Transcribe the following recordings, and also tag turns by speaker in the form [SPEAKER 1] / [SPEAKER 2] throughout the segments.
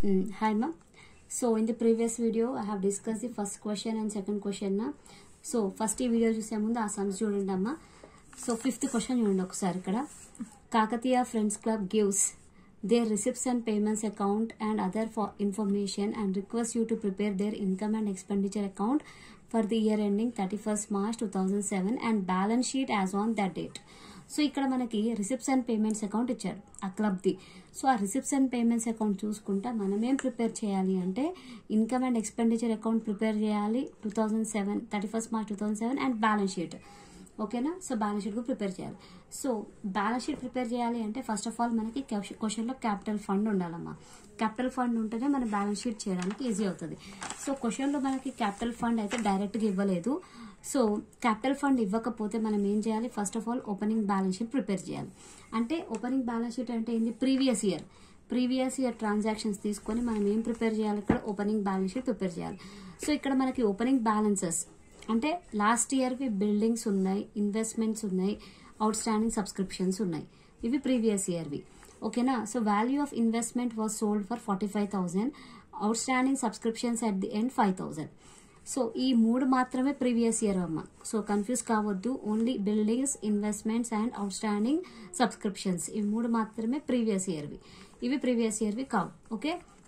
[SPEAKER 1] Mm, hi ma'am. So in the previous video I have discussed the first question and second question నా so first ఈ video చూసే ముందు ఆ sums చూడండి అమ్మా సో ఫిఫ్త్ క్వశ్చన్ చూడండి ఒకసారి ఇక్కడ Kakatiya friends club gives their receipts and payments account and other for information and request you to prepare their income and expenditure account for the year ending thirty first March two thousand seven and balance sheet as on that date so ఇక్కడ మనకి receipts and payments account ఇచ్చాడు ఆ క్లబ్ది so ఆ receipts and payments account చూసుకుంటా మనం ఏం prepare చేయాలి అంటే income and expenditure account prepare చేయాలి two thousand seven thirty first March two thousand seven and balance sheet ఓకేనా సో బ్యాలెన్స్ షీట్ కూడా ప్రిపేర్ చేయాలి సో బ్యాలెన్స్ షీట్ ప్రిపేర్ చేయాలి అంటే ఫస్ట్ ఆఫ్ ఆల్ మనకి క్వశ్చన్లో క్యాపిటల్ ఫండ్ ఉండాలమ్మా క్యాపిటల్ ఫండ్ ఉంటేనే మన బ్యాలెన్స్ షీట్ చేయడానికి ఈజీ అవుతుంది సో క్వశ్చన్లో మనకి క్యాపిటల్ ఫండ్ అయితే డైరెక్ట్గా ఇవ్వలేదు సో క్యాపిటల్ ఫండ్ ఇవ్వకపోతే మనం ఏం చేయాలి first of all opening balance sheet prepare చేయాలి అంటే ఓపెనింగ్ బ్యాలెన్స్ షీట్ అంటే ఏంది previous year previous year transactions తీసుకొని మనం ఏం ప్రిపేర్ చేయాలి ఇక్కడ ఓపెనింగ్ బ్యాలెన్స్ షీట్ ప్రిపేర్ చేయాలి సో ఇక్కడ మనకి ఓపెనింగ్ బ్యాలెన్సెస్ అంటే లాస్ట్ ఇయర్వి బిల్డింగ్స్ ఉన్నాయి ఇన్వెస్ట్మెంట్స్ ఉన్నాయి అవుట్ స్టాండింగ్ సబ్స్క్రిప్షన్స్ ఉన్నాయి ఇవి ప్రీవియస్ ఇయర్వి ఓకేనా so value of investment was sold for forty five thousand outstanding subscriptions at the end five thousand so ఈ మూడు మాత్రమే ప్రీవియస్ ఇయర్ అమ్మ సో కన్ఫ్యూజ్ కావద్దు only buildings investments and outstanding subscriptions ఇవి మూడు మాత్రమే ప్రీవియస్ ఇయర్వి ఇవి previous ఇయర్వి కావు ఓకే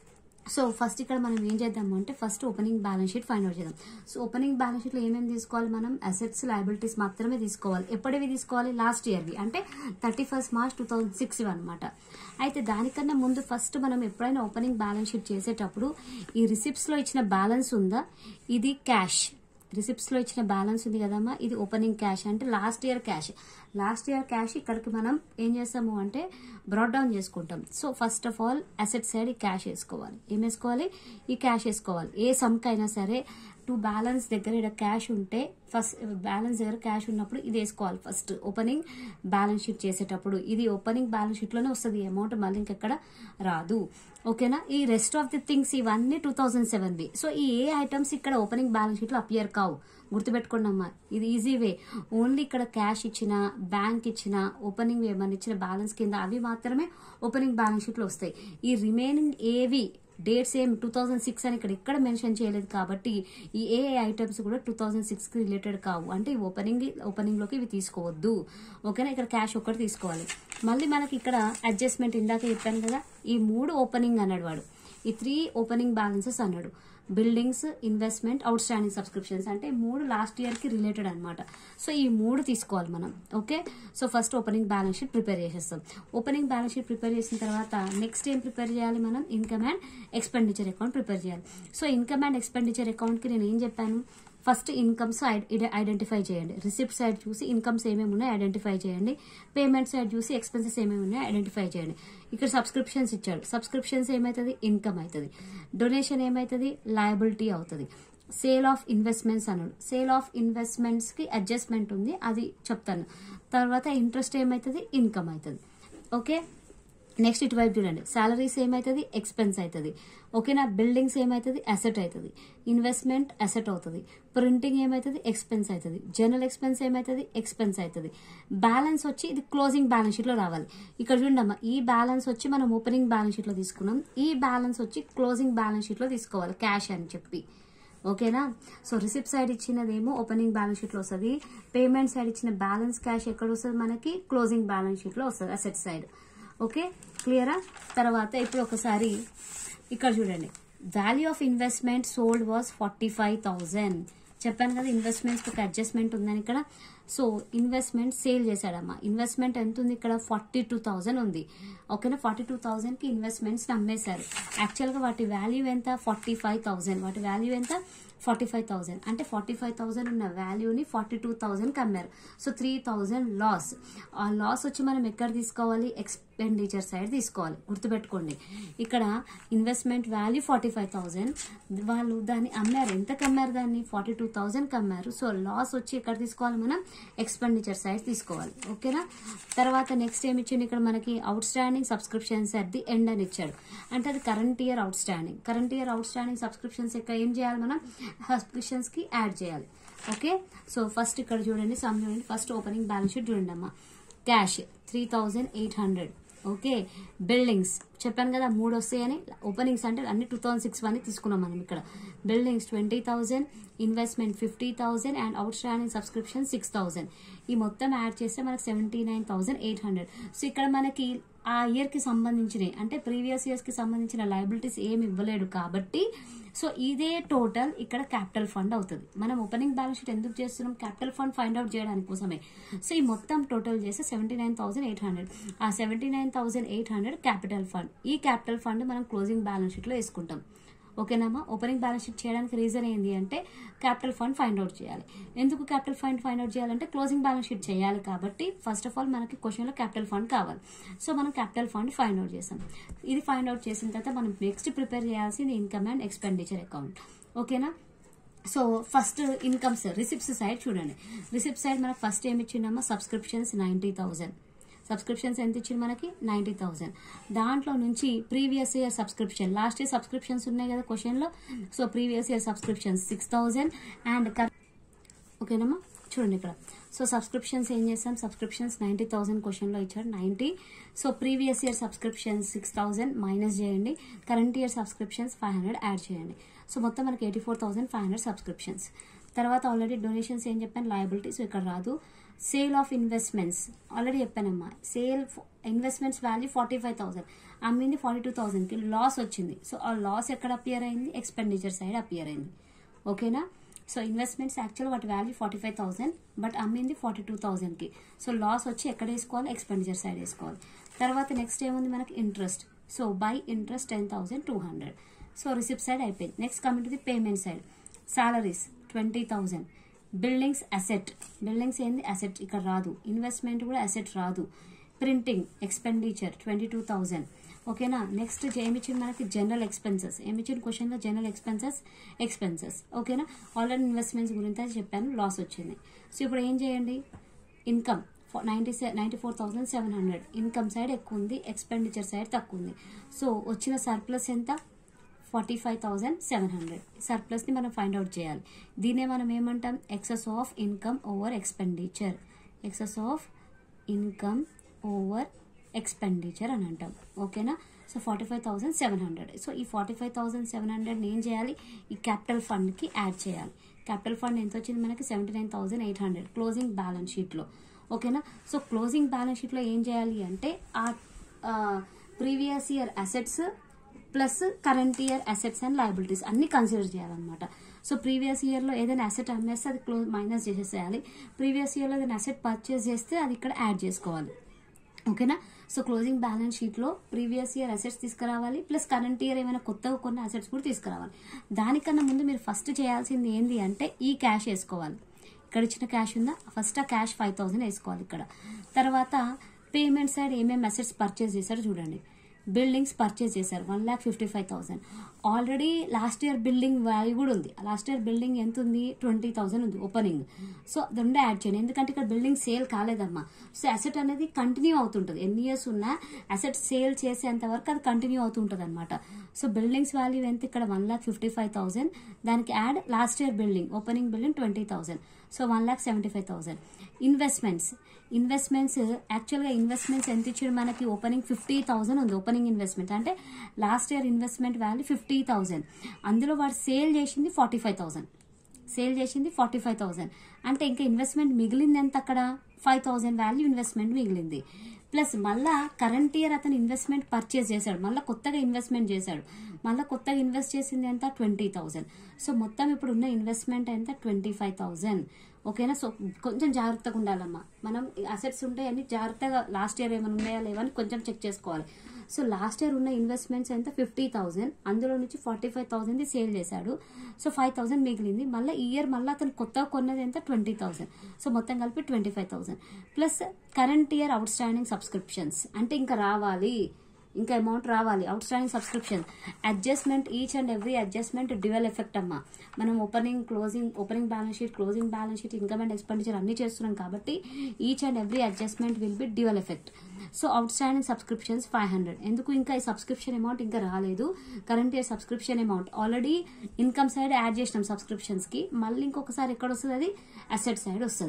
[SPEAKER 1] సో ఫస్ట్ ఇక్కడ మనం ఏం చేద్దాము అంటే first opening balance sheet find out చేద్దాం సో ఓపెనింగ్ బ్యాలెన్స్ షీట్లో ఏమేమి తీసుకోవాలి మనం అసెట్స్ లయబిలిటీస్ మాత్రమే తీసుకోవాలి ఎప్పటివి తీసుకోవాలి లాస్ట్ ఇయర్వి అంటే thirty first March two thousand six అనమాట అయితే దానికన్నా ముందు ఫస్ట్ మనం ఎప్పుడైనా ఓపెనింగ్ బ్యాలెన్స్ షీట్ చేసేటప్పుడు ఈ రిసిప్ట్స్లో ఇచ్చిన బ్యాలెన్స్ ఉందా ఇది క్యాష్ రిసిప్ట్స్ లో ఇచ్చిన బ్యాలెన్స్ ఉంది కదమ్మా ఇది ఓపెనింగ్ క్యాష్ అంటే last year cash last year cash ఇక్కడికి మనం ఏం చేస్తాము అంటే బ్రాడ్ డౌన్ చేసుకుంటాం so first of all asset side ఈ క్యాష్ వేసుకోవాలి ఏం వేసుకోవాలి ఈ క్యాష్ వేసుకోవాలి ఏ సమ్కైనా సరే టూ బ్యాలెన్స్ దగ్గర ఇక్కడ క్యాష్ ఉంటే ఫస్ట్ బ్యాలెన్స్ దగ్గర క్యాష్ ఉన్నప్పుడు ఇది వేసుకోవాలి ఫస్ట్ ఓపెనింగ్ బ్యాలెన్స్ షీట్ చేసేటప్పుడు ఇది ఓపెనింగ్ బ్యాలెన్స్ షీట్ లోనే వస్తుంది అమౌంట్ మళ్ళీ ఇంకెక్కడ రాదు ఓకేనా ఈ రెస్ట్ ఆఫ్ ది థింగ్స్ ఇవన్నీ టూ థౌసండ్ సెవెన్ వి సో ఈ ఏ ఐటమ్స్ ఇక్కడ ఓపెనింగ్ బ్యాలెన్స్ షీట్ లో అపియర్ కావు గుర్తుపెట్టుకోండి అమ్మా ఇది ఈజీ వే ఓన్లీ ఇక్కడ క్యాష్ ఇచ్చిన బ్యాంక్ ఇచ్చిన ఓపెనింగ్ ఏమన్నా ఇచ్చిన బ్యాలెన్స్ కింద అవి మాత్రమే ఓపెనింగ్ బ్యాలెన్స్ షీట్ లో వస్తాయి ఈ రిమైనింగ్ ఏవి డేట్స్ ఏం టూ థౌజండ్ సిక్స్ అని ఇక్కడ ఎక్కడ మెన్షన్ చేయలేదు కాబట్టి ఈ ఏ ఐటమ్స్ కూడా టూ థౌజండ్ సిక్స్ కి రిలేటెడ్ కావు అంటే ఈ ఓపెనింగ్ ఓపెనింగ్ లోకి ఇవి తీసుకోవద్దు ఓకేనా ఇక్కడ క్యాష్ ఒక్కటి తీసుకోవాలి మళ్ళీ మనకి ఇక్కడ అడ్జస్ట్మెంట్ ఇందాక చెప్పాను కదా ఈ మూడు ఓపెనింగ్ అన్నాడు వాడు ఈ త్రీ ఓపెనింగ్ బ్యాలెన్సెస్ అన్నాడు buildings investment outstanding subscriptions అంటే మూడు లాస్ట్ ఇయర్ కి రిలేటెడ్ అనమాట సో ఈ మూడు తీసుకోవాలి మనం okay so first opening balance sheet prepare చేసేస్తాం ఓపెనింగ్ బ్యాలెన్స్ షీట్ ప్రిపేర్ చేసిన తర్వాత నెక్స్ట్ ఏం ప్రిపేర్ చేయాలి మనం income and expenditure account prepare చేయాలి so income and expenditure account కి నేను ఏం చెప్పాను ఫస్ట్ ఇన్కమ్స్ ఐడెంటిఫై చేయండి రిసిప్ట్ సైడ్ చూసి ఇన్కమ్స్ ఏమేమి ఉన్నాయో ఐడెంటిఫై చేయండి పేమెంట్ సైడ్ చూసి ఎక్స్పెన్సెస్ ఏమేమి ఉన్నాయో ఐడెంటిఫై చేయండి ఇక్కడ సబ్స్క్రిప్షన్స్ ఇచ్చాడు సబ్స్క్రిప్షన్స్ ఏమవుతుంది ఇన్కమ్ అవుతుంది డొనేషన్ ఏమవుతుంది లయబిలిటీ అవుతుంది సేల్ ఆఫ్ ఇన్వెస్ట్మెంట్స్ అన్నాడు సేల్ ఆఫ్ ఇన్వెస్ట్మెంట్స్ కి అడ్జస్ట్మెంట్ ఉంది అది చెప్తాను తర్వాత ఇంట్రెస్ట్ ఏమవుతుంది ఇన్కమ్ అవుతుంది ఓకే నెక్స్ట్ ఇటువైపు చూడండి సాలరీస్ ఏమవుతుంది ఎక్స్పెన్స్ అవుతుంది ఓకేనా బిల్డింగ్స్ ఏమవుతుంది అసెట్ అవుతుంది ఇన్వెస్ట్మెంట్ అసెట్ అవుతుంది ప్రింటింగ్ ఏమవుతుంది ఎక్స్పెన్స్ అవుతుంది జనరల్ ఎక్స్పెన్స్ ఏమవుతుంది ఎక్స్పెన్స్ అవుతుంది బ్యాలెన్స్ వచ్చి ఇది క్లోజింగ్ బ్యాలెన్స్ షీట్ లో రావాలి ఇక్కడ చూడమ్మా ఈ బ్యాలెన్స్ వచ్చి మనం ఓపెనింగ్ బ్యాలెన్స్ షీట్ లో తీసుకున్నాం ఈ బ్యాలెన్స్ వచ్చి క్లోజింగ్ బ్యాలెన్స్ షీట్ లో తీసుకోవాలి క్యాష్ అని చెప్పి ఓకేనా సో రిసిప్ట్ సైడ్ ఇచ్చినదేమో ఓపెనింగ్ బ్యాలెన్స్ షీట్ లో వస్తుంది పేమెంట్ సైడ్ ఇచ్చిన బ్యాలెన్స్ క్యాష్ ఎక్కడ వస్తుంది మనకి క్లోజింగ్ బ్యాలెన్స్ షీట్ లో వస్తుంది అసెట్ సైడ్ ఓకే క్లియరా తర్వాత ఇప్పుడు ఒకసారి ఇక్కడ చూడండి value of investment sold was forty five thousand చెప్పాను కదా ఇన్వెస్ట్మెంట్స్ ఒక అడ్జస్ట్మెంట్ ఉందని ఇక్కడ సో ఇన్వెస్ట్మెంట్ సేల్ చేశాడమ్మా ఇన్వెస్ట్మెంట్ ఎంత ఉంది ఇక్కడ ఫార్టీ టూ థౌజండ్ ఉంది ఓకేనా ఫార్టీ టూ థౌజండ్ కి ఇన్వెస్ట్మెంట్స్ అమ్మేశారు యాక్చువల్ గా వాటి వాల్యూ ఎంత ఫార్టీ ఫైవ్ థౌసండ్ వాటి వాల్యూ ఎంత ఫార్టీ ఫైవ్ థౌసండ్ అంటే ఫార్టీ ఫైవ్ థౌసండ్ ఉన్న వాల్యూని ఫార్టీ టూ థౌసండ్కి అమ్మారు సో త్రీ థౌసండ్ లాస్ ఆ లాస్ వచ్చి మనం ఎక్కడ తీసుకోవాలి ఎక్స్పెండిచర్ సైడ్ తీసుకోవాలి గుర్తుపెట్టుకోండి ఇక్కడ investment value forty five thousand వాళ్ళు దాన్ని అమ్మారు ఎంతకు అమ్మారు దాన్ని ఫార్టీ టూ థౌసండ్కి అమ్మారు సో లాస్ వచ్చి ఎక్కడ తీసుకోవాలి మనం ఎక్స్పెండిచర్ సైడ్ తీసుకోవాలి ఓకేనా తర్వాత నెక్స్ట్ ఏమి ఇచ్చిండు ఇక్కడ మనకి outstanding subscriptions at the end అని ఇచ్చాడు అంటే అది current year outstanding current year outstanding subscriptions ఇక్కడ ఏం చేయాలి మనం సబ్స్క్రిప్షన్స్ కి యాడ్ చేయాలి ఓకే సో ఫస్ట్ ఇక్కడ చూడండి సమ్ చూడండి ఫస్ట్ ఓపెనింగ్ బ్యాలెన్స్ షీట్ చూడండి అమ్మా cash three thousand eight hundred okay buildings చెప్పాను కదా మూడు వస్తాయని ఓపెనింగ్స్ అంటే అన్ని టూ థౌసండ్ సిక్స్ వన్ తీసుకున్నాం మనం ఇక్కడ buildings twenty thousand investment fifty thousand and outstanding subscription six thousand ఈ మొత్తం యాడ్ చేస్తే మనకు seventy nine thousand eight hundred so ఇక్కడ మనకి ఆ ఇయర్ కి సంబంధించినవి అంటే ప్రీవియస్ ఇయర్స్ కి సంబంధించిన లయబిలిటీస్ ఏమి ఇవ్వలేడు కాబట్టి సో ఇదే టోటల్ ఇక్కడ క్యాపిటల్ ఫండ్ అవుతుంది మనం ఓపెనింగ్ బ్యాలెన్స్ షీట్ ఎందుకు చేస్తున్నాం క్యాపిటల్ ఫండ్ ఫైండ్ అవుట్ చేయడానికి కోసమే సో ఈ మొత్తం టోటల్ చేస్తే seventy nine thousand eight hundred ఆ seventy nine thousand eight hundred capital fund ఈ క్యాపిటల్ ఫండ్ మనం క్లోజింగ్ బ్యాలెన్స్ షీట్ లో వేసుకుంటాం ఓకేనామా ఓపెనింగ్ బ్యాలెన్స్ షీట్ చేయడానికి రీజన్ ఏంటి అంటే క్యాపిటల్ ఫండ్ ఫైండ్ అవుట్ చేయాలి ఎందుకు క్యాపిటల్ ఫండ్ ఫైండ్ అవుట్ చేయాలంటే క్లోజింగ్ బ్యాలెన్స్ షీట్ చేయాలి కాబట్టి ఫస్ట్ ఆఫ్ ఆల్ మనకి క్వశ్చన్లో క్యాపిటల్ ఫండ్ కావాలి సో మనం క్యాపిటల్ ఫండ్ ఫైండ్ అవుట్ చేసాం ఇది ఫైండ్ అవుట్ చేసిన తర్వాత మనం నెక్స్ట్ ప్రిపేర్ చేయాల్సింది ఇన్కమ్ అండ్ ఎక్స్పెండిచర్ అకౌంట్ ఓకేనా so first incomes receipts side చూడండి రిసిప్ట్ సైడ్ మనకు ఫస్ట్ ఏమి ఇచ్చిండమ్మా సబ్స్క్రిప్షన్స్ నైంటీ థౌసండ్ సబ్స్క్రిప్షన్స్ ఎంత ఇచ్చింది మనకి నైంటీ థౌసండ్ దాంట్లో నుంచి previous year subscription last year subscriptions ఉన్నాయి కదా క్వశ్చన్లో so previous year subscriptions six thousand and ఓకేనమ్మా చూడండి ఇక్కడ సో సబ్స్క్రిప్షన్స్ ఏం చేస్తాం సబ్స్క్రిప్షన్స్ నైంటీ థౌసండ్ క్వశ్చన్లో ఇచ్చాడు ninety so previous year subscriptions six thousand minus చేయండి current year subscriptions five hundred add చేయండి సో మొత్తం మనకి eighty four thousand five hundred subscriptions తర్వాత ఆల్రెడీ డొనేషన్స్ ఏం చెప్పాను లయబిలిటీస్ ఇక్కడ రాదు సేల్ ఆఫ్ ఇన్వెస్ట్మెంట్స్ ఆల్రెడీ చెప్పానమ్మా sale investments value forty five thousand అమ్మింది ఫార్టీ టూ థౌసండ్కి లాస్ వచ్చింది సో ఆ లాస్ ఎక్కడ అపియర్ అయింది ఎక్స్పెండిచర్ సైడ్ అపియర్ అయింది ఓకేనా సో ఇన్వెస్ట్మెంట్స్ యాక్చువల్ వాటి value forty five thousand but అమ్మింది ఫార్టీ టూ థౌసండ్కి సో లాస్ వచ్చి ఎక్కడ వేసుకోవాలి ఎక్స్పెండిచర్ సైడ్ వేసుకోవాలి తర్వాత నెక్స్ట్ ఏముంది మనకి interest so by interest ten thousand two hundred so receipt side అయిపోయింది next coming to the payment side salaries twenty thousand buildings asset buildings ఏంది అసెట్ ఇక్కడ రాదు ఇన్వెస్ట్మెంట్ కూడా అసెట్ రాదు printing expenditure twenty two thousand ఓకేనా next ఏమిచ్చింది మనకి general expenses ఏమిచ్చిన క్వశ్చన్లో జనరల్ ఎక్స్పెన్సెస్ ఎక్స్పెన్సెస్ ఓకేనా ఆల్రెడీ ఇన్వెస్ట్మెంట్స్ గురించి అయితే చెప్పాను లాస్ వచ్చింది సో ఇప్పుడు ఏం చేయండి income ninety ninety four thousand seven hundred income side ఎక్కువ ఉంది ఎక్స్పెండిచర్ సైడ్ తక్కువ ఉంది సో వచ్చిన సర్ప్లస్ ఎంత forty five thousand seven hundred సర్ప్లస్ని మనం ఫైండ్ అవుట్ చేయాలి దీన్నే మనం ఏమంటాం excess of income over expenditure excess of income over expenditure అని అంటాం ఓకేనా so forty five thousand seven hundred so ఈ ఫార్టీ ఫైవ్ థౌసండ్ సెవెన్ హండ్రెడ్ని ఏం చేయాలి ఈ క్యాపిటల్ ఫండ్కి యాడ్ చేయాలి క్యాపిటల్ ఫండ్ ఎంత వచ్చింది మనకి seventy nine thousand eight hundred closing balance షీట్లో ఓకేనా సో క్లోజింగ్ బ్యాలెన్స్ షీట్లో ఏం చేయాలి అంటే ఆ previous year assets plus current year assets and liabilities అన్ని కన్సిడర్ చేయాలన్నమాట సో ప్రీవియస్ ఇయర్లో ఏదైనా అసెట్ అమ్మేస్తే అది క్లోజ్ మైనస్ చేసేసేయాలి ప్రీవియస్ ఇయర్లో ఏదైనా అసెట్ పర్చేస్ చేస్తే అది ఇక్కడ యాడ్ చేసుకోవాలి ఓకేనా సో క్లోజింగ్ బ్యాలెన్స్ షీట్లో ప్రీవియస్ ఇయర్ అసెట్స్ తీసుకురావాలి ప్లస్ కరెంట్ ఇయర్ ఏమైనా కొత్తగా కొన్ని అసెట్స్ కూడా తీసుకురావాలి దానికన్నా ముందు మీరు ఫస్ట్ చేయాల్సింది ఏంటి అంటే ఈ క్యాష్ వేసుకోవాలి ఇక్కడ ఇచ్చిన క్యాష్ ఉందా ఫస్ట్ ఆ క్యాష్ ఫైవ్ థౌసండ్ వేసుకోవాలి ఇక్కడ తర్వాత పేమెంట్ సైడ్ ఏమేమి అసెట్స్ పర్చేస్ చేశారో చూడండి బిల్డింగ్స్ పర్చేస్ చేశారు one lakh fifty five thousand already last year building value కూడా ఉంది లాస్ట్ ఇయర్ బిల్డింగ్ ఎంత ఉంది ట్వంటీ థౌసండ్ ఉంది ఓపెనింగ్ సో రెండు యాడ్ చేయండి ఎందుకంటే ఇక్కడ బిల్డింగ్ సేల్ కాలేదమ్మా సో అసెట్ అనేది కంటిన్యూ అవుతుంటుంది ఎన్ని ఇయర్స్ ఉన్నా అసెట్ సేల్ చేసేంత వరకు అది కంటిన్యూ అవుతుంటుంది అనమాట సో బిల్డింగ్స్ వాల్యూ ఎంత ఇక్కడ one lakh fifty five thousand దానికి add last year building opening building twenty thousand so one lakh seventy five thousand investments investments యాక్చువల్గా ఇన్వెస్ట్మెంట్స్ ఎంత ఇచ్చాడు మనకి ఓపెనింగ్ ఫిఫ్టీ థౌసండ్ ఉంది ఓపెనింగ్ ఇన్వెస్ట్మెంట్ అంటే last year investment value fifty thousand అందులో వాడు sale చేసింది ఫార్టీ ఫైవ్ థౌసండ్ సేల్ చేసింది ఫార్టీ ఫైవ్ థౌసండ్ అంటే ఇంకా ఇన్వెస్ట్మెంట్ మిగిలింది ఎంత అక్కడ ఫైవ్ థౌసండ్ వాల్యూ ఇన్వెస్ట్మెంట్ మిగిలింది ప్లస్ మళ్ళా కరెంట్ ఇయర్ అతను ఇన్వెస్ట్మెంట్ పర్చేస్ చేశాడు మళ్ళీ కొత్తగా ఇన్వెస్ట్మెంట్ చేశాడు మళ్ళీ కొత్తగా ఇన్వెస్ట్ చేసింది ఎంత ట్వంటీ థౌసండ్ సో మొత్తం ఇప్పుడు ఉన్న ఇన్వెస్ట్మెంట్ ఎంత ట్వంటీ ఫైవ్ థౌసండ్ ఓకేనా సో కొంచెం జాగ్రత్తగా ఉండాలమ్మా మనం అసెట్స్ ఉంటాయని జాగ్రత్తగా లాస్ట్ ఇయర్ ఏమైనా ఉన్నాయా లేవని కొంచెం చెక్ చేసుకోవాలి సో లాస్ట్ ఇయర్ ఉన్న ఇన్వెస్ట్మెంట్స్ ఎంత ఫిఫ్టీ థౌసండ్ అందులో నుంచి ఫార్టీ ఫైవ్ థౌసండ్ సేల్ చేశాడు సో ఫైవ్ థౌసండ్ మిగిలింది మళ్ళీ ఈ ఇయర్ మళ్ళీ అతను కొత్తగా కొన్నది ఎంత ట్వంటీ థౌసండ్ సో మొత్తం కలిపి twenty five thousand plus current year outstanding subscriptions అంటే ఇంకా రావాలి ఇంకా అమౌంట్ రావాలి outstanding subscription adjustment each and every adjustment dual effect అమ్మా మనం opening closing opening balance sheet closing balance sheet income and expenditure అన్ని చేస్తున్నాం కాబట్టి each and every adjustment will be dual effect so outstanding subscriptions five hundred ఎందుకు ఇంకా ఈ subscription amount ఇంకా రాలేదు current year subscription amount already income side add చేసినాం subscriptions కి మళ్ళీ ఇంకొకసారి ఎక్కడ వస్తుంది అది అసెట్ సైడ్ వస్తుంది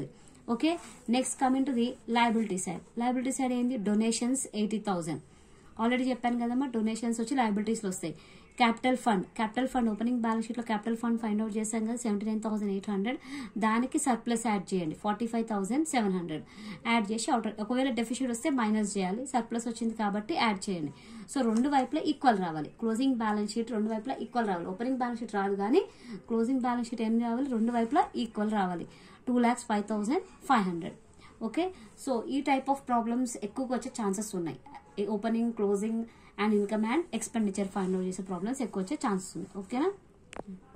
[SPEAKER 1] okay next coming to the liability side liability side ఏంది డొనేషన్స్ ఎయిటీ థౌసండ్ ఆల్రెడీ చెప్పాను కదమ్మా డొనేషన్స్ వచ్చి లయబిలిటీస్లో వస్తాయి capital fund capital fund opening balance షీట్లో క్యాపిటల్ ఫండ్ ఫైండ్ అవుట్ చేశాం కదా seventy nine thousand eight hundred దానికి సర్ప్లస్ యాడ్ చేయండి forty five thousand seven hundred add చేసి అవుట్ ఒకవేళ డెఫిషిట్ వస్తే మైనస్ చేయాలి సర్ప్లస్ వచ్చింది కాబట్టి యాడ్ చేయండి సో రెండు వైపులా ఈక్వల్ రావాలి క్లోజింగ్ బ్యాలెన్స్ షీట్ రెండు వైపులా ఈక్వల్ రావాలి ఓపెనింగ్ బ్యాలెన్స్ షీట్ రాదు కానీ క్లోజింగ్ బ్యాలెన్స్ షీట్ ఏం రావాలి రెండు వైపులా ఈక్వల్ రావాలి two lakhs five thousand five hundred okay so ఈ టైప్ ఆఫ్ ప్రాబ్లమ్స్ ఎక్కువగా వచ్చే ఛాన్సెస్ ఉన్నాయి opening closing and income and expenditure find out చేసే ప్రాబ్లమ్స్ ఎక్కువ వచ్చే ఛాన్సెస్ ఉన్నాయి ఓకేనా